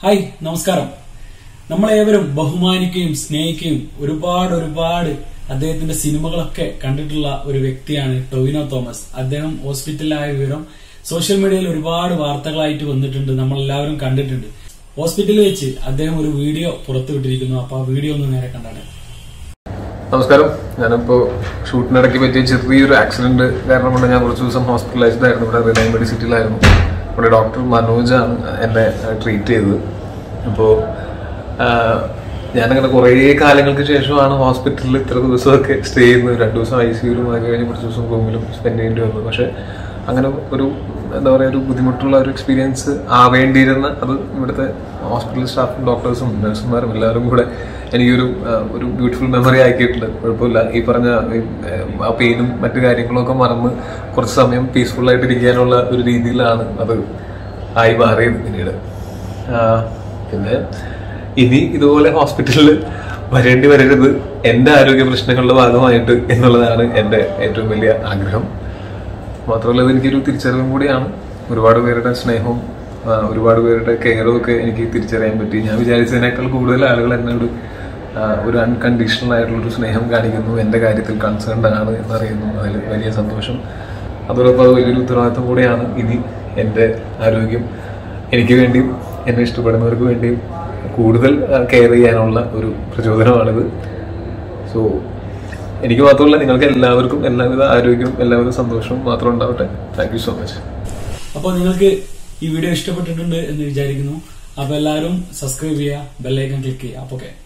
hi നമസ്കാരം നമ്മളേവരും ബഹുമാനിക്കുകയും സ്നേഹിക്കുകയും ഒരുപാട് ഒരുപാട് അദ്ദേഹത്തിന്റെ സിനിമകളൊക്കെ കണ്ടിട്ടുള്ള ഒരു വ്യക്തിയാണ് ടൊവിനോ തോമസ് അദ്ദേഹം ഹോസ്പിറ്റലിലായ വിവരം സോഷ്യൽ മീഡിയയിൽ ഒരുപാട് വാർത്തകളായിട്ട് വന്നിട്ടുണ്ട് നമ്മൾ എല്ലാവരും കണ്ടിട്ടുണ്ട് ഹോസ്പിറ്റലിൽ വെച്ച് അദ്ദേഹം ഒരു വീഡിയോ പുറത്തുവിട്ടിരിക്കുന്നു അപ്പൊ ആ വീഡിയോ ഒന്ന് നേരെ കണ്ടാണ് നമസ്കാരം ഞാനിപ്പോ ഷൂട്ടിനിടയ്ക്ക് പറ്റിയ ചെറിയൊരു ആക്സിഡന്റ് കാരണം കൊണ്ട് ഞാൻ കുറച്ച് ദിവസം ഹോസ്പിറ്റലൈസ്ഡ് ആയിരുന്നു ഇവിടെ റിലയൻ മെഡിസിറ്റിയിലായിരുന്നു ഇവിടെ ഡോക്ടർ മനോജാണ് എന്നെ ട്രീറ്റ് ചെയ്തത് അപ്പോൾ ഞാനങ്ങനെ കുറേ കാലങ്ങൾക്ക് ശേഷമാണ് ഹോസ്പിറ്റലിൽ ഇത്ര ദിവസമൊക്കെ സ്റ്റേ ചെയ്യുന്നത് രണ്ട് ദിവസം ഐ സിയിലും അത് കഴിഞ്ഞ് കുറച്ച് ദിവസം റൂമിലും സ്പെൻഡ് ചെയ്യേണ്ടി വന്നു പക്ഷെ അങ്ങനെ ഒരു എന്താ പറയുക ഒരു ബുദ്ധിമുട്ടുള്ള ഒരു എക്സ്പീരിയൻസ് ആവേണ്ടിയിരുന്ന അത് ഇവിടുത്തെ ഹോസ്പിറ്റൽ സ്റ്റാഫും ഡോക്ടേഴ്സും നഴ്സുമാരും എല്ലാവരും കൂടെ എനിക്കൊരു ആ, ഒരു ബ്യൂട്ടിഫുൾ മെമ്മറി ആക്കിയിട്ടുണ്ട് കുഴപ്പമില്ല ഈ പറഞ്ഞ ഈ, ആ പെയിനും മറ്റു കാര്യങ്ങളും ഒക്കെ മറന്ന് കുറച്ച് സമയം പീസ്ഫുൾ ആയിട്ട് ഇരിക്കാനുള്ള ഒരു രീതിയിലാണ് അത് ആയി മാറിയത് പിന്നീട് ആ, പിന്നെ ഇനി ഇതുപോലെ ഹോസ്പിറ്റലിൽ വരേണ്ടി വരരുത് എൻ്റെ ആരോഗ്യ പ്രശ്നങ്ങളുടെ ഭാഗമായിട്ട് എന്നുള്ളതാണ് എൻ്റെ ഏറ്റവും വലിയ ആഗ്രഹം മാത്രമല്ല ഇത് എനിക്കൊരു തിരിച്ചറിവും കൂടിയാണ് ഒരുപാട് പേരുടെ സ്നേഹവും ആ, ഒരുപാട് പേരുടെ കെയറും ഒക്കെ എനിക്ക് തിരിച്ചറിയാൻ പറ്റി ഞാൻ വിചാരിച്ചതിനേക്കാൾ കൂടുതൽ ആളുകൾ എന്നോട് ആ, ഒരു അൺകണ്ടീഷണൽ ആയിട്ടുള്ള ഒരു സ്നേഹം കാണിക്കുന്നു എൻ്റെ കാര്യത്തിൽ കൺസേൺഡ് ആണ് എന്നറിയുന്നു അതിൽ വലിയ സന്തോഷം അതോടൊപ്പം അത് വലിയൊരു ഉത്തരവാദിത്വം കൂടിയാണ് ഇനി എൻ്റെ ആരോഗ്യം എനിക്ക് വേണ്ടിയും എന്നെ ഇഷ്ടപ്പെടുന്നവർക്ക് വേണ്ടിയും കൂടുതൽ കെയർ ചെയ്യാനുള്ള ഒരു പ്രചോദനമാണിത് സോ എനിക്ക് മാത്രമല്ല നിങ്ങൾക്ക് എല്ലാവർക്കും എല്ലാവിധ ആരോഗ്യവും എല്ലാവിധ സന്തോഷവും മാത്രം ഉണ്ടാവട്ടെ താങ്ക് യു സോ മച്ച് അപ്പോൾ നിങ്ങൾക്ക് ഈ വീഡിയോ ഇഷ്ടപ്പെട്ടിട്ടുണ്ട് എന്ന് വിചാരിക്കുന്നു അപ്പൊ എല്ലാവരും സബ്സ്ക്രൈബ് ചെയ്യുക ബെല്ലൈക്കൺ ക്ലിക്ക് ചെയ്യുക അപ്പൊ ഓക്കെ